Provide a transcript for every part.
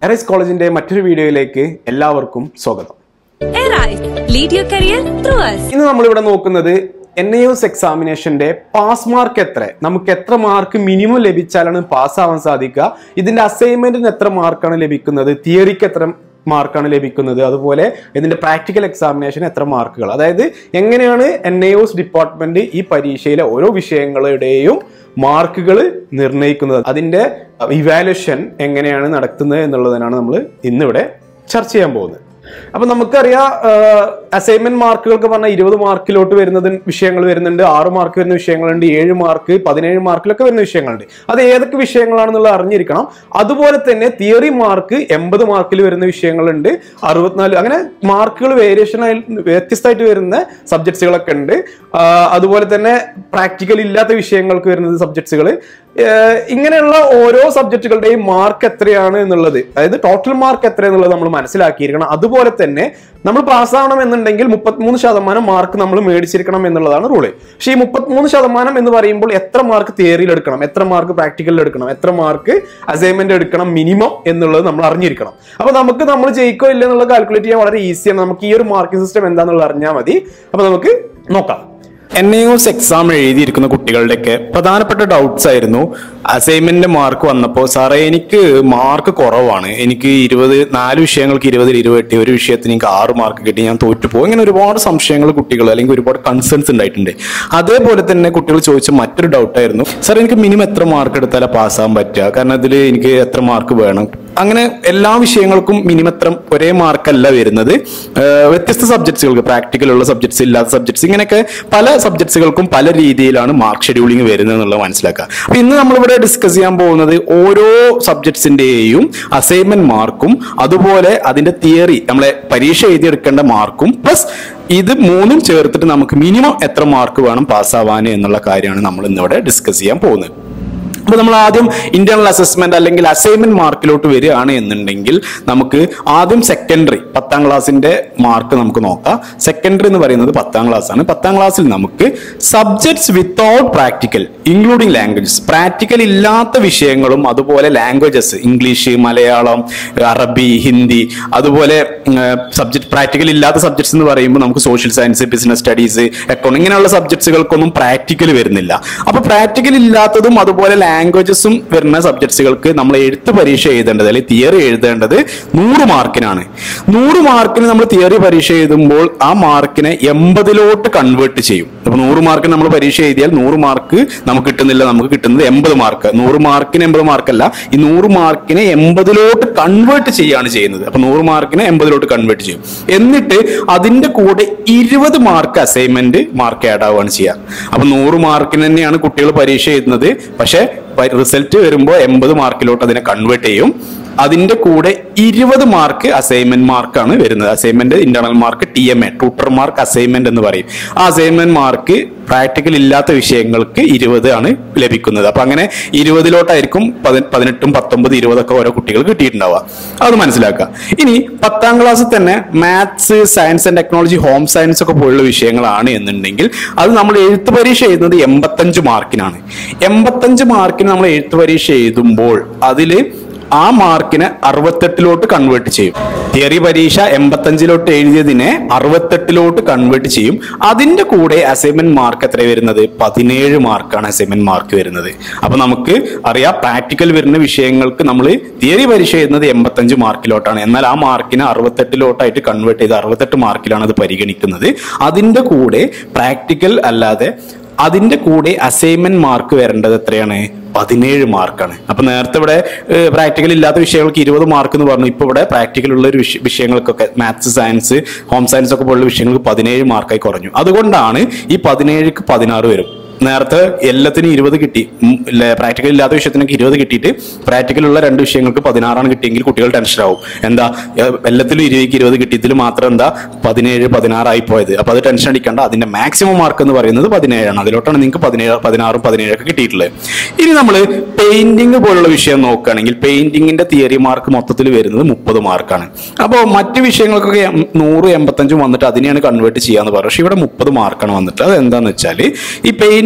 Arise കോളേജിന്റെ മറ്റൊരു വീഡിയോയിലേക്ക് എല്ലാവർക്കും സ്വാഗതം Arise. Lead your career through us. ഇന്ന് നമ്മളിവിടെ നോക്കുന്നത് എൻ ഐ എസ് എക്സാമിനേഷന്റെ പാസ് മാർക്ക് എത്ര നമുക്ക് എത്ര മാർക്ക് മിനിമം ലഭിച്ചാലാണ് പാസ് ആവാൻ സാധിക്കുക ഇതിന്റെ അസൈൻമെന്റിന് എത്ര മാർക്കാണ് ലഭിക്കുന്നത് തിയറിക്ക് എത്ര മാർക്കാണ് ലഭിക്കുന്നത് അതുപോലെ ഇതിന്റെ പ്രാക്ടിക്കൽ എക്സാമിനേഷൻ എത്ര മാർക്കുകൾ അതായത് എങ്ങനെയാണ് എൻ ഐ എസ് ഡിപ്പാർട്ട്മെന്റ് ഈ പരീക്ഷയിലെ ഓരോ വിഷയങ്ങളുടെയും മാർക്കുകൾ നിർണ്ണയിക്കുന്നത് അതിന്റെ ഇവാലുവേഷൻ എങ്ങനെയാണ് നടത്തുന്നത് എന്നുള്ളതിനാണ് നമ്മൾ ഇന്നിവിടെ ചർച്ച ചെയ്യാൻ പോകുന്നത് അപ്പൊ നമുക്കറിയാം അസൈൻമെന്റ് മാർക്കുകൾക്ക് പറഞ്ഞാൽ ഇരുപത് മാർക്കിലോട്ട് വരുന്നത് വിഷയങ്ങൾ വരുന്നുണ്ട് ആറ് മാർക്ക് വരുന്ന വിഷയങ്ങളുണ്ട് ഏഴ് മാർക്ക് പതിനേഴ് മാർക്കിലൊക്കെ വരുന്ന വിഷയങ്ങളുണ്ട് അത് ഏതൊക്കെ വിഷയങ്ങളാണെന്നുള്ളത് അറിഞ്ഞിരിക്കണം അതുപോലെ തന്നെ തിയറി മാർക്ക് എൺപത് മാർക്കിൽ വരുന്ന വിഷയങ്ങളുണ്ട് അറുപത്തിനാല് അങ്ങനെ മാർക്കുകൾ വേരിയേഷൻ ആയി വ്യത്യസ്തമായിട്ട് വരുന്ന സബ്ജക്ട്സുകളൊക്കെ ഉണ്ട് ആ, അതുപോലെ തന്നെ പ്രാക്ടിക്കൽ ഇല്ലാത്ത വിഷയങ്ങൾക്ക് വരുന്നത് സബ്ജക്ട്സുകൾ ഇങ്ങനെയുള്ള ഓരോ സബ്ജക്റ്റുകളുടെയും മാർക്ക് എത്രയാണ് എന്നുള്ളത് അതായത് ടോട്ടൽ മാർക്ക് എത്ര എന്നുള്ളത് നമ്മൾ മനസ്സിലാക്കിയിരിക്കണം അതുപോലെ തന്നെ നമ്മൾ പാസ്സാവണം എന്നുണ്ടെങ്കിൽ മുപ്പത്തിമൂന്ന് ശതമാനം മാർക്ക് നമ്മൾ മേടിച്ചിരിക്കണം എന്നുള്ളതാണ് റൂള് പക്ഷേ ഈ മുപ്പത്തിമൂന്ന് ശതമാനം എന്ന് പറയുമ്പോൾ എത്ര മാർക്ക് തിയറിയിൽ എടുക്കണം എത്ര മാർക്ക് പ്രാക്ടിക്കലിൽ എടുക്കണം എത്ര മാർക്ക് അസൈൻമെന്റ് എടുക്കണം മിനിമം എന്നുള്ളത് നമ്മൾ അറിഞ്ഞിരിക്കണം അപ്പൊ നമുക്ക് നമ്മൾ ജയിക്കോ ഇല്ല എന്നുള്ളത് കാൽക്കുലേറ്റ് ചെയ്യാൻ വളരെ ഈസിയാണ് നമുക്ക് ഈ ഒരു മാർക്കിംഗ് സിസ്റ്റം എന്താണെന്നുള്ളത് അറിഞ്ഞാൽ മതി അപ്പൊ നമുക്ക് നോക്കാം എൻ ഐ എസ് എക്സാം എഴുതിയിരിക്കുന്ന കുട്ടികളുടെയൊക്കെ പ്രധാനപ്പെട്ട ഡൗട്ട്സ് ആയിരുന്നു അസൈൻമെന്റിന്റെ മാർക്ക് വന്നപ്പോൾ സാറേ എനിക്ക് മാർക്ക് കുറവാണ് എനിക്ക് ഇരുപത് നാല് വിഷയങ്ങൾക്ക് ഇരുപതിൽ ഇരുപത് കിട്ടി ഒരു വിഷയത്തിന് എനിക്ക് ആറ് മാർക്ക് കിട്ടി ഞാൻ തോറ്റുപോകും ഇങ്ങനെ ഒരുപാട് സംശയങ്ങൾ കുട്ടികൾ അല്ലെങ്കിൽ ഒരുപാട് കൺസേൺസ് ഉണ്ടായിട്ടുണ്ട് അതേപോലെ തന്നെ കുട്ടികൾ ചോദിച്ച മറ്റൊരു ഡൗട്ടായിരുന്നു സാർ എനിക്ക് മിനിമം എത്ര മാർക്ക് എടുത്താലേ പാസ്സാകാൻ പറ്റുക കാരണം ഇതിൽ എനിക്ക് എത്ര മാർക്ക് വേണം അങ്ങനെ എല്ലാ വിഷയങ്ങൾക്കും മിനിമം എത്ര ഒരേ മാർക്കല്ല വരുന്നത് ഏഹ് വ്യത്യസ്ത സബ്ജക്ട്സുകൾക്ക് പ്രാക്ടിക്കൽ ഉള്ള സബ്ജക്ട്സ് ഇല്ലാത്ത സബ്ജക്ട്സ് ഇങ്ങനെയൊക്കെ പല സബ്ജക്ട്സുകൾക്കും പല രീതിയിലാണ് മാർക്ക് ഷെഡ്യൂളിംഗ് വരുന്നത് എന്നുള്ളത് മനസ്സിലാക്കുക അപ്പൊ ഇന്ന് നമ്മളിവിടെ ഡിസ്കസ് ചെയ്യാൻ പോകുന്നത് ഓരോ സബ്ജക്ട്സിന്റെയും അസൈൻമെന്റ് മാർക്കും അതുപോലെ അതിന്റെ തിയറി നമ്മളെ പരീക്ഷ എഴുതിയെടുക്കേണ്ട മാർക്കും പ്ലസ് ഇത് മൂന്നും ചേർത്തിട്ട് നമുക്ക് മിനിമം എത്ര മാർക്ക് വേണം പാസ്സാവാൻ എന്നുള്ള കാര്യമാണ് നമ്മൾ ഇന്നിവിടെ ഡിസ്കസ് ചെയ്യാൻ പോകുന്നത് അപ്പൊ നമ്മൾ ആദ്യം ഇന്റേണൽ അസസ്മെന്റ് അല്ലെങ്കിൽ അസൈൻമെന്റ് മാർക്കിലോട്ട് വരികയാണ് എന്നുണ്ടെങ്കിൽ നമുക്ക് ആദ്യം സെക്കൻഡറി പത്താം ക്ലാസ്സിന്റെ മാർക്ക് നമുക്ക് നോക്കാം സെക്കൻഡറി എന്ന് പറയുന്നത് പത്താം ക്ലാസ് ആണ് പത്താം ക്ലാസ്സിൽ നമുക്ക് subjects without practical including languages practical ഇല്ലാത്ത വിഷയങ്ങളും അതുപോലെ ലാംഗ്വേജസ് ഇംഗ്ലീഷ് മലയാളം അറബി ഹിന്ദി അതുപോലെ സബ്ജക്ട് പ്രാക്ടിക്കൽ ഇല്ലാത്ത സബ്ജക്ട്സ് എന്ന് പറയുമ്പോൾ നമുക്ക് social science business studies account ഇങ്ങനെയുള്ള സബ്ജക്ട്സുകൾക്കൊന്നും പ്രാക്ടിക്കൽ വരുന്നില്ല അപ്പൊ പ്രാക്ടിക്കൽ ഇല്ലാത്തതും അതുപോലെ ലാംഗ്വേജസും വരുന്ന സബ്ജക്ട്സുകൾക്ക് നമ്മൾ എഴുത്ത് പരീക്ഷ എഴുതേണ്ടത് അല്ലെങ്കിൽ തിയറി എഴുതേണ്ടത് നൂറ് മാർക്കിനാണ് നൂറ് മാർക്കിന് നമ്മൾ തിയറി പരീക്ഷ എഴുതുമ്പോൾ ആ മാർക്കിനെ എൺപതിലോട്ട് കൺവേർട്ട് ചെയ്യും അപ്പൊ നൂറ് മാർക്കിന് നമ്മൾ പരീക്ഷ എഴുതിയാൽ നൂറ് മാർക്ക് നമുക്ക് കിട്ടുന്നില്ല നമുക്ക് കിട്ടുന്നത് എൺപത് മാർക്ക് നൂറ് മാർക്കിന് എൺപത് മാർക്കല്ല ഈ നൂറ് മാർക്കിനെ എൺപതിലോട്ട് കൺവേർട്ട് ചെയ്യാണ് ചെയ്യുന്നത് അപ്പൊ നൂറ് മാർക്കിനെ എൺപതിലോട്ട് കൺവേർട്ട് ചെയ്യും എന്നിട്ട് അതിന്റെ കൂടെ ഇരുപത് മാർക്ക് അസൈൻമെന്റ് മാർക്ക് ആഡ് ആവുകയാണ് ചെയ്യുക അപ്പൊ നൂറ് മാർക്കിന് തന്നെയാണ് കുട്ടികൾ പരീക്ഷ എഴുതുന്നത് പക്ഷെ റിസൾട്ട് വരുമ്പോൾ എൺപത് മാർക്കിലോട്ട് അതിനെ കൺവേർട്ട് ചെയ്യും അതിന്റെ കൂടെ ഇരുപത് മാർക്ക് അസൈൻമെന്റ് മാർക്കാണ് വരുന്നത് assignment internal mark T M A tutor mark assignment എന്ന് പറയും ആ അസൈൻമെന്റ് മാർക്ക് പ്രാക്ടിക്കൽ ഇല്ലാത്ത വിഷയങ്ങൾക്ക് ഇരുപത് ആണ് ലഭിക്കുന്നത് അപ്പൊ അങ്ങനെ ഇരുപതിലോട്ടായിരിക്കും പതി- പതിനെട്ടും പത്തൊമ്പത് ഇരുപതൊക്കെ ഓരോ കുട്ടികൾ കിട്ടിയിട്ടുണ്ടാവുക അത് മനസ്സിലാക്കുക ഇനി പത്താം ക്ലാസ്സിൽ തന്നെ maths science and technology home science ഒക്കെ പോലുള്ള വിഷയങ്ങളാണ് എന്നുണ്ടെങ്കിൽ അത് നമ്മൾ എഴുത്ത് പരീക്ഷ എഴുതുന്നത് എൺപത്തഞ്ച് മാർക്കിനാണ് എൺപത്തഞ്ച് മാർക്കിന് നമ്മൾ എഴുത്ത് പരീക്ഷ എഴുതുമ്പോൾ അതിൽ ആ മാർക്കിനെ അറുപത്തെട്ടിലോട്ട് കൺവേർട്ട് ചെയ്യും തിയറി പരീക്ഷ എൺപത്തഞ്ചിലോട്ട് എഴുതിയതിനെ അറുപത്തെട്ടിലോട്ട് കൺവേർട്ട് ചെയ്യും അതിന്റെ കൂടെ അസൈൻമെന്റ് മാർക്ക് എത്ര വരുന്നത് പതിനേഴ് മാർക്കാണ് അസൈൻമെന്റ് മാർക്ക് വരുന്നത് അപ്പൊ നമുക്ക് അറിയാം പ്രാക്ടിക്കൽ വരുന്ന വിഷയങ്ങൾക്ക് നമ്മൾ തിയറി പരീക്ഷ എഴുതുന്നത് എൺപത്തഞ്ച് മാർക്കിലോട്ടാണ് എന്നാൽ ആ മാർക്കിനെ അറുപത്തെട്ടിലോട്ടായിട്ട് കൺവേർട്ട് ചെയ്ത് അറുപത്തെട്ട് മാർക്കിലാണ് അത് പരിഗണിക്കുന്നത് അതിന്റെ കൂടെ പ്രാക്ടിക്കൽ അല്ലാതെ അതിന്റെ കൂടെ അസൈൻമെന്റ് മാർക്ക് വരേണ്ടത് എത്രയാണ് പതിനേഴ് മാർക്കാണ് അപ്പൊ നേരത്തെ ഇവിടെ പ്രാക്ടിക്കൽ ഇല്ലാത്ത വിഷയങ്ങൾക്ക് ഇരുപത് മാർക്ക് എന്ന് പറഞ്ഞു ഇപ്പൊ ഇവിടെ പ്രാക്ടിക്കൽ ഉള്ള ഒരു വിഷ- വിഷയങ്ങൾക്കൊക്കെ മാത്സ് സയൻസ് ഹോം സയൻസ് ഒക്കെ പോലുള്ള വിഷയങ്ങൾക്ക് പതിനേഴ് മാർക്കായി കുറഞ്ഞു അതുകൊണ്ടാണ് ഈ പതിനേഴുക്ക് പതിനാറ് വരും നേരത്തെ എല്ലാത്തിനും ഇരുപത് കിട്ടി പ്രാക്ടിക്കൽ ഇല്ലാത്ത വിഷയത്തിനൊക്കെ ഇരുപത് കിട്ടിയിട്ട് പ്രാക്ടിക്കൽ ഉള്ള രണ്ട് വിഷയങ്ങൾക്ക് പതിനാറാണ് കിട്ടിയെങ്കിൽ കുട്ടികൾ ടെൻഷൻ ആവും എന്താ ഏർ എല്ലാത്തിലും ഇരുപതിക്ക് ഇരുപത് കിട്ടിയതിൽ മാത്രം എന്താ പതിനേഴ് പതിനാറായി പോയത് അപ്പൊ അത് ടെൻഷൻ അടിക്കേണ്ട അതിന്റെ മാക്സിമം മാർക്ക് എന്ന് പറയുന്നത് പതിനേഴാണ് അതിലോട്ടാണ് നിങ്ങൾക്ക് പതിനേഴ് പതിനാറും പതിനേഴൊക്കെ കിട്ടിയിട്ടുള്ളത് ഇനി നമ്മൾ പെയിന്റിംഗ് പോലുള്ള വിഷയം നോക്കുകയാണെങ്കിൽ പെയിന്റിങ്ങിന്റെ തിയറി മാർക്ക് മൊത്തത്തിൽ വരുന്നത് മുപ്പത് മാർക്കാണ് അപ്പോൾ മറ്റ് വിഷയങ്ങൾക്കൊക്കെ എം- നൂറ് എൺപത്തഞ്ചും വന്നിട്ട് അതിനെയാണ് കൺവേർട്ട് ചെയ്യാന്ന് പറഞ്ഞു പക്ഷെ ഇവിടെ മുപ്പത് മാർക്കാണ് വന്നിട്ട് അത് എന്താന്ന് വെച്ചാൽ ഈ പെയിന്റിംഗ്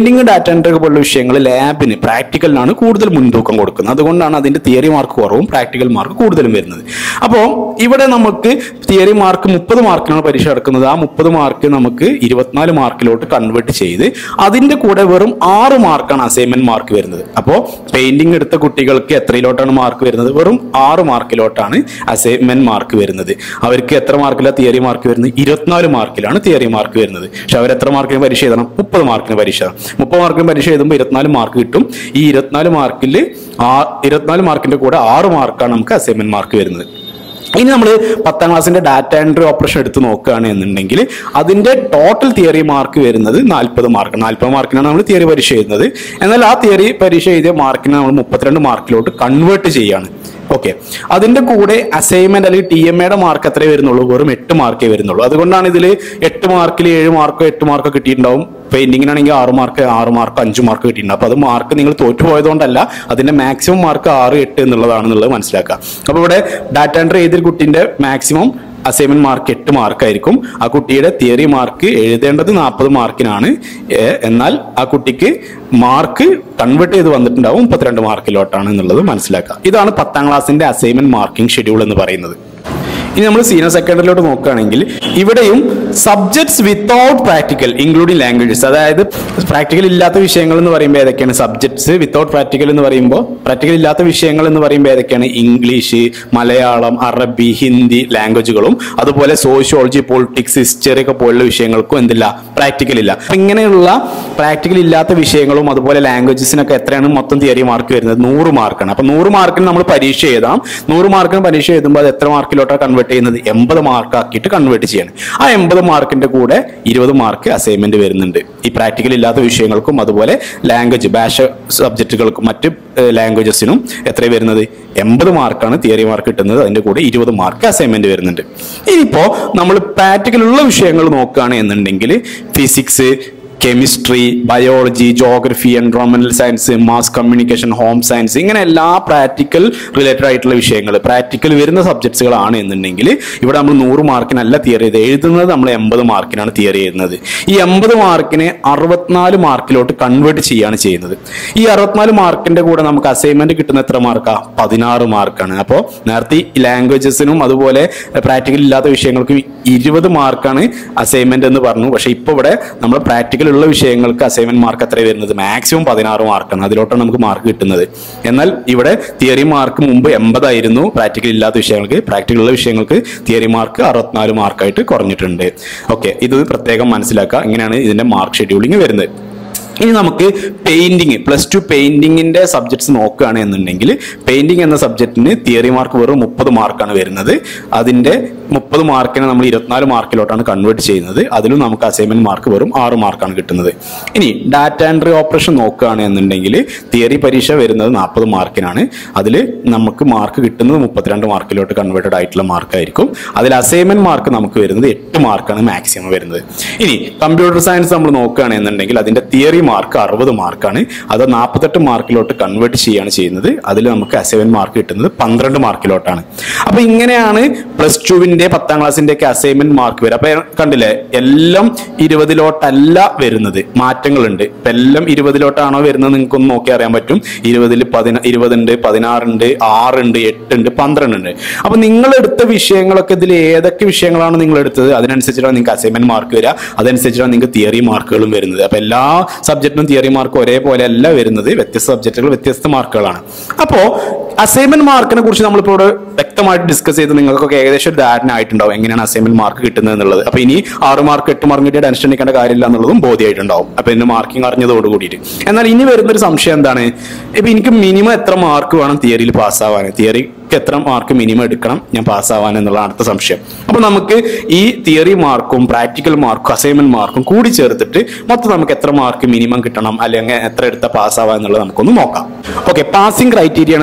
പെയിന്റിംഗ് ഡാറ്റ എൻട്രി പോലുള്ള വിഷയങ്ങൾ ലാബിന് പ്രാക്ടിക്കലിനാണ് കൂടുതൽ മുൻതൂക്കം കൊടുക്കുന്നത് അതുകൊണ്ടാണ് അതിന്റെ തിയറി മാർക്ക് കുറവും പ്രാക്ടിക്കൽ മാർക്ക് കൂടുതലും വരുന്നത് അപ്പോൾ ഇവിടെ നമുക്ക് തിയറി മാർക്ക് മുപ്പത് മാർക്കിനാണ് പരീക്ഷ നടക്കുന്നത് ആ മുപ്പത് മാർക്ക് നമുക്ക് ഇരുപത്തിനാല് മാർക്കിലോട്ട് കൺവേർട്ട് ചെയ്ത് അതിന്റെ കൂടെ വെറും ആറ് മാർക്കാണ് അസൈൻമെന്റ് മാർക്ക് വരുന്നത് അപ്പോൾ പെയിന്റിംഗ് എടുത്ത കുട്ടികൾക്ക് എത്രയിലോട്ടാണ് മാർക്ക് വരുന്നത് വെറും ആറ് മാർക്കിലോട്ടാണ് അസൈൻമെന്റ് മാർക്ക് വരുന്നത് അവർക്ക് എത്ര മാർക്കിലാണ് തിയറി മാർക്ക് വരുന്നത് ഇരുപത്തിനാല് മാർക്കിലാണ് തിയറി മാർക്ക് വരുന്നത് പക്ഷെ അവർ എത്ര മാർക്കിന് പരീക്ഷ എഴുതണം മുപ്പത് മാർക്കിന് പരീക്ഷ എഴുതണം. മുപ്പത് മാർക്കിന് പരീക്ഷ എഴുതുമ്പോൾ ഇരുപത്തിനാല് മാർക്ക് കിട്ടും ഈ ഇരുപത്തിനാല് മാർക്കിൽ ആ ഇരുപത്തിനാല് മാർക്കിന്റെ കൂടെ ആറ് മാർക്കാണ് നമുക്ക് അസൈൻമെന്റ് മാർക്ക് വരുന്നത് ഇനി നമ്മൾ പത്താം ക്ലാസ്സിന്റെ ഡാറ്റ എൻട്രി ഓപ്പറേഷൻ എടുത്ത് നോക്കുകയാണ് എന്നുണ്ടെങ്കിൽ അതിന്റെ ടോട്ടൽ തിയറി മാർക്ക് വരുന്നത് നാൽപ്പത് മാർക്ക് നാൽപ്പത് മാർക്കിനാണ് നമ്മൾ തിയറി പരീക്ഷ എഴുതുന്നത് എന്നാൽ ആ തിയറി പരീക്ഷ എഴുതിയ മാർക്കിനെ നമ്മൾ മുപ്പത്തിരണ്ട് മാർക്കിലോട്ട് കൺവേർട്ട് ചെയ്യാണ് ഓക്കെ അതിന്റെ കൂടെ അസൈൻമെന്റ് അല്ലെങ്കിൽ ടി എം എയുടെ മാർക്ക് എത്രയേ വരുന്നുള്ളൂ വെറും എട്ട് മാർക്കേ വരുന്നുള്ളൂ അതുകൊണ്ടാണ് ഇതിൽ എട്ട് മാർക്കിൽ ഏഴ് മാർക്കോ എട്ട് മാർക്കോ കിട്ടിയിട്ടുണ്ടാവും പെയിന്റിങ്ങിനാണെങ്കിൽ ആറ് മാർക്ക് ആറ് മാർക്ക് അഞ്ച് മാർക്ക് കിട്ടിയിട്ടുണ്ട് അപ്പൊ അത് മാർക്ക് നിങ്ങൾ തോറ്റുപോയതുകൊണ്ടല്ല അതിന്റെ മാക്സിമം മാർക്ക് ആറ് എട്ട് എന്നുള്ളതാണെന്നുള്ളത് മനസ്സിലാക്കുക അപ്പൊ ഇവിടെ ഡാറ്റ എൻട്രി ചെയ്തൊരു കുട്ടിന്റെ മാക്സിമം അസൈൻമെന്റ് മാർക്ക് എട്ട് മാർക്കായിരിക്കും ആ കുട്ടിയുടെ തിയറി മാർക്ക് എഴുതേണ്ടത് നാൽപ്പത് മാർക്കിനാണ് ഏ, എന്നാൽ ആ കുട്ടിക്ക് മാർക്ക് കൺവേർട്ട് ചെയ്ത് വന്നിട്ടുണ്ടാവും മുപ്പത്തിരണ്ട് മാർക്കിലോട്ടാണ് എന്നുള്ളത് മനസ്സിലാക്കുക ഇതാണ് പത്താം ക്ലാസ്സിന്റെ അസൈൻമെന്റ് മാർക്കിംഗ് ഷെഡ്യൂൾ എന്ന് പറയുന്നത് ഇനി നമ്മൾ സീനിയർ സെക്കൻഡറിയിലോട്ട് നോക്കുകയാണെങ്കിൽ ഇവിടെയും subjects without practical including languages അതായത് പ്രാക്ടിക്കൽ ഇല്ലാത്ത വിഷയങ്ങൾ എന്ന് പറയുമ്പോൾ ഏതൊക്കെയാണ് സബ്ജക്ട്സ് വിത്തൗട്ട് പ്രാക്ടിക്കൽ എന്ന് പറയുമ്പോൾ പ്രാക്ടിക്കൽ ഇല്ലാത്ത വിഷയങ്ങൾ എന്ന് പറയുമ്പോൾ ഏതൊക്കെയാണ് ഇംഗ്ലീഷ് മലയാളം അറബി ഹിന്ദി ലാംഗ്വേജുകളും അതുപോലെ സോഷ്യോളജി പൊളിറ്റിക്സ് ഹിസ്റ്ററി ഒക്കെ പോലുള്ള വിഷയങ്ങൾക്കും എന്തില്ല പ്രാക്ടിക്കൽ ഇല്ല അപ്പൊ ഇങ്ങനെയുള്ള പ്രാക്ടിക്കൽ ഇല്ലാത്ത വിഷയങ്ങളും അതുപോലെ ലാംഗ്വേജസിനൊക്കെ എത്രയാണ് മൊത്തം തിയറി മാർക്ക് വരുന്നത് നൂറ് മാർക്കാണ് അപ്പൊ നൂറ് മാർക്കിന് നമ്മൾ പരീക്ഷ എഴുതാം നൂറ് മാർക്കിന് പരീക്ഷ എഴുതുമ്പോൾ അത് എത്ര മാർക്കിലോട്ടാണ് കൺവേർട്ട് ചെയ്യുന്നത് എൺപത് മാർക്ക് ആക്കിയിട്ട് കൺവേർട്ട് ചെയ്യണം ആ എൺപത് മാർക്കിന്റെ കൂടെ ഇരുപത് മാർക്ക് അസൈൻമെന്റ് വരുന്നുണ്ട് ഈ പ്രാക്ടിക്കൽ ഇല്ലാത്ത വിഷയങ്ങൾക്കും അതുപോലെ ലാംഗ്വേജ് ഭാഷ സബ്ജക്റ്റുകൾക്കും മറ്റ് ലാംഗ്വേജസിനും എത്ര വരുന്നത് എൺപത് മാർക്കാണ് തിയറി മാർക്ക് കിട്ടുന്നത് അതിന്റെ കൂടെ ഇരുപത് മാർക്ക് അസൈൻമെന്റ് വരുന്നുണ്ട് ഇനിയിപ്പോ നമ്മൾ പ്രാക്ടിക്കൽ ഉള്ള വിഷയങ്ങൾ നോക്കുകയാണ് എന്നുണ്ടെങ്കിൽ physics chemistry biology geography environmental science mass communication home science ഇങ്ങനെ എല്ലാ പ്രാക്ടിക്കൽ റിലേറ്റഡ് ആയിട്ടുള്ള വിഷയങ്ങൾ പ്രാക്ടിക്കൽ വരുന്ന സബ്ജക്ട്സുകളാണ് എന്നുണ്ടെങ്കിൽ ഇവിടെ നമ്മൾ നൂറ് മാർക്കിനല്ല തിയറി ചെയ്ത് എഴുതുന്നത് നമ്മൾ എൺപത് മാർക്കിനാണ് തിയറി ചെയ്യുന്നത് ഈ എൺപത് മാർക്കിനെ അറുപത്തിനാല് മാർക്കിലോട്ട് കൺവേർട്ട് ചെയ്യാണ് ചെയ്യുന്നത് ഈ അറുപത്തിനാല് മാർക്കിന്റെ കൂടെ നമുക്ക് അസൈൻമെന്റ് കിട്ടുന്ന എത്ര മാർക്കാ പതിനാറ് മാർക്കാണ് അപ്പോൾ നേരത്തെ ഈ ലാംഗ്വേജസിനും അതുപോലെ പ്രാക്ടിക്കൽ ഇല്ലാത്ത വിഷയങ്ങൾക്ക് ഇരുപത് മാർക്കാണ് അസൈൻമെന്റ് എന്ന് പറഞ്ഞു പക്ഷെ ഇപ്പൊ ഇവിടെ നമ്മൾ പ്രാക്ടിക്കൽ ഉള്ള വിഷയങ്ങൾക്ക് അസൈൻമെന്റ് മാർക്ക് എത്ര വരുന്നത് മാക്സിമം പതിനാറ് മാർക്കാണ് അതിലോട്ടാണ് നമുക്ക് മാർക്ക് കിട്ടുന്നത് എന്നാൽ ഇവിടെ തിയറി മാർക്ക് മുമ്പ് എൺപതായിരുന്നു പ്രാക്ടിക്കൽ ഇല്ലാത്ത വിഷയങ്ങൾക്ക് പ്രാക്ടിക്കൽ ഉള്ള വിഷയങ്ങൾക്ക് തിയറി മാർക്ക് അറുപത്തിനാല് മാർക്കായിട്ട് കുറഞ്ഞിട്ടുണ്ട് ഓക്കെ ഇത് പ്രത്യേകം മനസ്സിലാക്കുക ഇങ്ങനെയാണ് ഇതിന്റെ മാർക്ക് ഷെഡ്യൂളിംഗ് വരുന്നത് ഇനി നമുക്ക് പെയിന്റിങ് പ്ലസ് ടു പെയിന്റിങ്ങിന്റെ സബ്ജക്ട്സ് നോക്കുകയാണ് എന്നുണ്ടെങ്കിൽ പെയിന്റിങ് എന്ന സബ്ജക്റ്റിന് തിയറി മാർക്ക് വെറും മുപ്പത് മാർക്കാണ് വരുന്നത് അതിന്റെ മുപ്പത് മാർക്കിനെ നമ്മൾ ഇരുപത്തിനാല് മാർക്കിലോട്ടാണ് കൺവേർട്ട് ചെയ്യുന്നത് അതിലും നമുക്ക് അസൈൻമെന്റ് മാർക്ക് വെറും ആറ് മാർക്കാണ് കിട്ടുന്നത് ഇനി ഡാറ്റ എൻട്രി ഓപ്പറേഷൻ നോക്കുകയാണ് എന്നുണ്ടെങ്കിൽ തിയറി പരീക്ഷ വരുന്നത് നാൽപ്പത് മാർക്കിനാണ് അതിൽ നമുക്ക് മാർക്ക് കിട്ടുന്നത് മുപ്പത്തിരണ്ട് മാർക്കിലോട്ട് കൺവേർട്ടഡ് ആയിട്ടുള്ള മാർക്കായിരിക്കും അതിൽ അസൈൻമെന്റ് മാർക്ക് നമുക്ക് വരുന്നത് എട്ട് മാർക്കാണ് മാക്സിമം വരുന്നത് ഇനി കമ്പ്യൂട്ടർ സയൻസ് നമ്മൾ നോക്കുകയാണ് എന്നുണ്ടെങ്കിൽ അതിന്റെ തിയറി മാർക്ക് അറുപത് മാർക്കാണ് അത് നാൽപ്പത്തെട്ട് മാർക്കിലോട്ട് കൺവേർട്ട് ചെയ്യുകയാണ് ചെയ്യുന്നത് അതിൽ നമുക്ക് അസൈൻമെന്റ് മാർക്ക് കിട്ടുന്നത് പന്ത്രണ്ട് മാർക്കിലോട്ടാണ് അപ്പൊ ഇങ്ങനെയാണ് പ്ലസ് ടുവിന്റെ പത്താം ക്ലാസ്സിന്റെ ഒക്കെ അസൈൻമെന്റ് മാർക്ക് വരും അപ്പൊ കണ്ടില്ലേ എല്ലാം ഇരുപതിലോട്ടല്ല വരുന്നത് മാറ്റങ്ങളുണ്ട് ഇപ്പൊ എല്ലാം ഇരുപതിലോട്ടാണോ വരുന്നത് നിങ്ങൾക്ക് ഒന്ന് നോക്കി അറിയാൻ പറ്റും ഇരുപതിൽ പതിന ഇരുപതുണ്ട് പതിനാറുണ്ട് ആറുണ്ട് എട്ടുണ്ട് പന്ത്രണ്ട് ഉണ്ട് അപ്പൊ നിങ്ങൾ എടുത്ത വിഷയങ്ങളൊക്കെ ഇതിൽ ഏതൊക്കെ വിഷയങ്ങളാണ് നിങ്ങൾ എടുത്തത് അതിനനുസരിച്ചിട്ടാണ് നിങ്ങൾക്ക് അസൈൻമെന്റ് മാർക്ക് വരിക അതനുസരിച്ചിട്ടാണ് നിങ്ങൾക്ക് തിയറി മാർക്കുകളും വരുന്നത് അപ്പൊ എല്ലാ സബ്ജക്റ്റിനും തിയറി മാർക്ക് ഒരേപോലെ അല്ല വരുന്നത് വ്യത്യസ്ത സബ്ജക്റ്റുകൾ വ്യത്യസ്ത മാർക്കുകളാണ് അപ്പോ അസൈൻമെന്റ് മാർക്കിനെ കുറിച്ച് നമ്മളിപ്പോൾ ഇവിടെ വ്യക്തമായിട്ട് ഡിസ്കസ് ചെയ്ത് നിങ്ങൾക്കൊക്കെ ഏകദേശം ഒരു ധാരണ ആയിട്ടുണ്ടാവും എങ്ങനെയാണ് അസൈൻമെന്റ് മാർക്ക് കിട്ടുന്നത് എന്നുള്ളത് അപ്പൊ ഇനി ആറ് മാർക്ക് എട്ട് മാർക്ക് കിട്ടിയ ടെൻഷൻ അടിക്കേണ്ട കാര്യമില്ല എന്നുള്ളതും ബോധ്യമായിട്ടുണ്ടാവും അപ്പൊ ഇതിന്റെ മാർക്കിംഗ് അറിഞ്ഞതോട് കൂടിയിട്ട് എന്നാൽ ഇനി വരുന്നൊരു സംശയം എന്താണ് ഇപ്പൊ എനിക്ക് മിനിമം എത്ര മാർക്ക് വേണം തിയറിയിൽ പാസ്സാവാൻ തിയറിക്ക് എത്ര മാർക്ക് മിനിമം എടുക്കണം ഞാൻ പാസ്സാവാൻ എന്നുള്ള അടുത്ത സംശയം അപ്പൊ നമുക്ക് ഈ തിയറി മാർക്കും പ്രാക്ടിക്കൽ മാർക്കും അസൈൻമെന്റ് മാർക്കും കൂടി ചേർത്തിട്ട് മൊത്തം നമുക്ക് എത്ര മാർക്ക് മിനിമം കിട്ടണം അല്ലെങ്കിൽ എത്ര എടുത്ത പാസ്സാവാൻ എന്നുള്ളത് നമുക്കൊന്ന് നോക്കാം ഓക്കെ പാസിംഗ് ക്രൈറ്റീരിയ ആണ് നമ്മൾ ചെക്ക്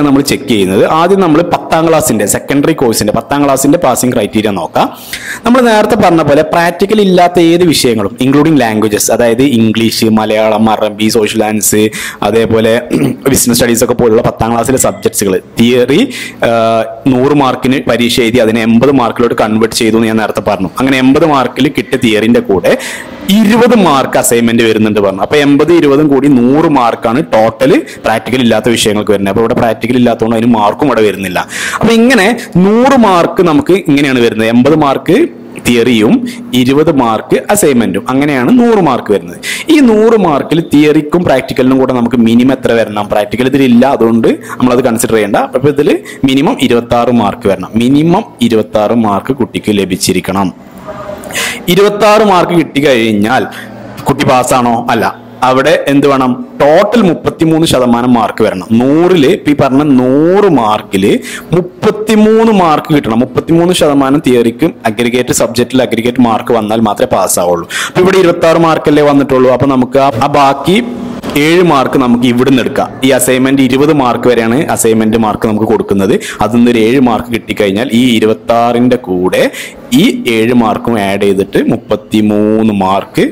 ചെക്ക് ചെയ്യുന്നത് ആദ്യം നമ്മൾ പത്താം ക്ലാസ്സിന്റെ സെക്കൻഡറി കോഴ്സിന്റെ പത്താം ക്ലാസ്സിന്റെ പാസിംഗ് ക്രൈറ്റീരിയ നോക്കാം നമ്മൾ നേരത്തെ പറഞ്ഞ പോലെ പ്രാക്ടിക്കൽ ഇല്ലാത്ത ഏത് വിഷയങ്ങളും ഇൻക്ലൂഡിംഗ് ലാംഗ്വേജസ് അതായത് ഇംഗ്ലീഷ് മലയാളം അറബി സോഷ്യൽ സയൻസ് അതേപോലെ ബിസിനസ് സ്റ്റഡീസ് ഒക്കെ പോലുള്ള പത്താം ക്ലാസ്സിലെ സബ്ജക്ട്സുകൾ തിയറി നൂറ് മാർക്കിന് പരീക്ഷ എഴുതി അതിനെ എൺപത് മാർക്കിലോട്ട് കൺവേർട്ട് ചെയ്തു എന്ന് ഞാൻ നേരത്തെ പറഞ്ഞു അങ്ങനെ എൺപത് മാർക്കിൽ കിട്ടിയ തിയറിന്റെ കൂടെ ഇരുപത് മാർക്ക് അസൈൻമെന്റ് വരുന്നുണ്ട് പറഞ്ഞു അപ്പൊ എൺപത് ഇരുപതും കൂടി നൂറ് മാർക്കാണ് ടോട്ടൽ പ്രാക്ടിക്കൽ ഇല്ലാത്ത വിഷയങ്ങൾക്ക് വരുന്നത് അപ്പൊ ഇവിടെ പ്രാക്ടിക്കൽ ഇല്ലാത്തതുകൊണ്ട് അതിന് മാർക്കും ഇവിടെ വരുന്നില്ല അപ്പൊ ഇങ്ങനെ നൂറ് മാർക്ക് നമുക്ക് ഇങ്ങനെയാണ് വരുന്നത് എൺപത് മാർക്ക് തിയറിയും ഇരുപത് മാർക്ക് അസൈൻമെന്റും അങ്ങനെയാണ് നൂറ് മാർക്ക് വരുന്നത് ഈ നൂറ് മാർക്കിൽ തിയറിക്കും പ്രാക്ടിക്കലിനും കൂടെ നമുക്ക് മിനിമം എത്ര വരണം പ്രാക്ടിക്കൽ ഇതിലില്ല അതുകൊണ്ട് നമ്മളത് കൺസിഡർ ചെയ്യേണ്ട അപ്പൊ ഇതിൽ മിനിമം ഇരുപത്തി ആറ് മാർക്ക് വരണം മിനിമം ഇരുപത്തി ആറ് മാർക്ക് കുട്ടിക്ക് ലഭിച്ചിരിക്കണം ഇരുപത്തി ആറ് മാർക്ക് കിട്ടിക്കഴിഞ്ഞാൽ കുട്ടി പാസ്സാണോ അല്ല അവിടെ എന്ത് വേണം ടോട്ടൽ മുപ്പത്തിമൂന്ന് ശതമാനം മാർക്ക് വരണം നൂറില് ഇപ്പൊ ഈ പറഞ്ഞ നൂറ് മാർക്കില് മുപ്പത്തിമൂന്ന് മാർക്ക് കിട്ടണം മുപ്പത്തിമൂന്ന് ശതമാനം തിയറിക്കും അഗ്രിഗേറ്റ് സബ്ജക്റ്റിൽ അഗ്രിഗേറ്റ് മാർക്ക് വന്നാൽ മാത്രമേ പാസ്സാവുള്ളൂ അപ്പൊ ഇവിടെ ഇരുപത്തി ആറ് മാർക്കല്ലേ വന്നിട്ടുള്ളൂ അപ്പൊ നമുക്ക് ആ- ആ ബാക്കി ഏഴ് മാർക്ക് നമുക്ക് ഇവിടുന്ന് എടുക്കാം ഈ അസൈൻമെന്റ് ഇരുപത് മാർക്ക് വരെയാണ് അസൈൻമെന്റ് മാർക്ക് നമുക്ക് കൊടുക്കുന്നത് അതിൽ നിന്ന് ഒരു ഏഴ് മാർക്ക് കിട്ടിക്കഴിഞ്ഞാൽ ഈ ഇരുപത്തി ആറിന്റെ കൂടെ ഈ ഏഴ് മാർക്കും ആഡ് ചെയ്തിട്ട് മുപ്പത്തി മൂന്ന് മാർക്ക്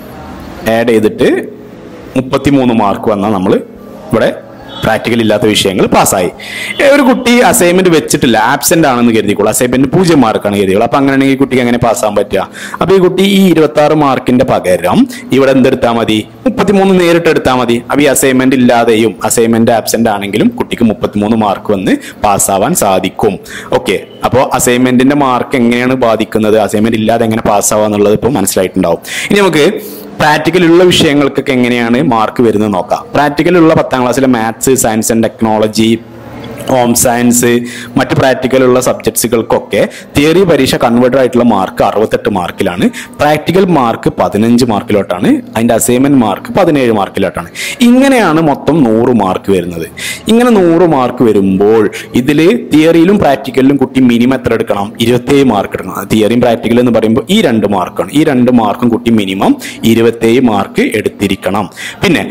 ആഡ് ചെയ്തിട്ട് മുപ്പത്തിമൂന്ന് മാർക്ക് വന്നാൽ നമ്മൾ ഇവിടെ പ്രാക്ടിക്കൽ ഇല്ലാത്ത വിഷയങ്ങൾ പാസ്സായി ഏ, ഒരു കുട്ടി അസൈൻമെന്റ് വെച്ചിട്ടില്ല ആബ്സെന്റ് ആണെന്ന് കരുതിക്കോളൂ അസൈൻമെന്റ് പൂജ്യം മാർക്കാണ് കരുതിക്കോളൂ അപ്പൊ അങ്ങനെയാണെങ്കിൽ ഈ കുട്ടിക്ക് എങ്ങനെ പാസ്സാൻ പറ്റുക അപ്പൊ ഈ കുട്ടി ഈ ഇരുപത്തി ആറ് മാർക്കിന്റെ പകരം ഇവിടെ എന്തെടുത്താൽ മതി മുപ്പത്തിമൂന്ന് നേരിട്ട് എടുത്താൽ മതി അപ്പൊ ഈ അസൈൻമെന്റ് ഇല്ലാതെയും അസൈൻമെന്റ് ആബ്സെന്റ് ആണെങ്കിലും കുട്ടിക്ക് മുപ്പത്തിമൂന്ന് മാർക്ക് വന്ന് പാസ്സാവാൻ സാധിക്കും ഓക്കെ അപ്പോൾ അസൈൻമെന്റിന്റെ മാർക്ക് എങ്ങനെയാണ് ബാധിക്കുന്നത് അസൈൻമെന്റ് ഇല്ലാതെ എങ്ങനെ പാസ്സാവുക എന്നുള്ളത് ഇപ്പോൾ മനസ്സിലായിട്ടുണ്ടാവും ഇനി നമുക്ക് പ്രാക്ടിക്കൽ ഉള്ള വിഷയങ്ങൾക്കൊക്കെ എങ്ങനെയാണ് മാർക്ക് വരുന്നത് നോക്കാം പ്രാക്ടിക്കൽ ഉള്ള പത്താം ക്ലാസ്സിലെ maths science and technology home science മറ്റ് പ്രാക്ടിക്കൽ ഉള്ള സബ്ജക്ട്സുകൾക്കൊക്കെ തിയറി പരീക്ഷ കൺവേർട്ടഡ് ആയിട്ടുള്ള മാർക്ക് അറുപത്തെട്ട് മാർക്കിലാണ് പ്രാക്ടിക്കൽ മാർക്ക് പതിനഞ്ച് മാർക്കിലോട്ടാണ് അതിന്റെ അസൈൻമെന്റ് മാർക്ക് പതിനേഴ് മാർക്കിലോട്ടാണ് ഇങ്ങനെയാണ് മൊത്തം നൂറ് മാർക്ക് വരുന്നത് ഇങ്ങനെ നൂറ് മാർക്ക് വരുമ്പോൾ ഇതിൽ തിയറിയിലും പ്രാക്ടിക്കലിലും കുട്ടി മിനിമം എത്ര എടുക്കണം ഇരുപത്തേഴ് മാർക്ക് എടുക്കണം തിയറിയും പ്രാക്ടിക്കൽ എന്ന് പറയുമ്പോൾ ഈ രണ്ട് മാർക്കാണ് ഈ രണ്ട് മാർക്കും കുട്ടി മിനിമം ഇരുപത്തേഴ് മാർക്ക് എടുത്തിരിക്കണം പിന്നെ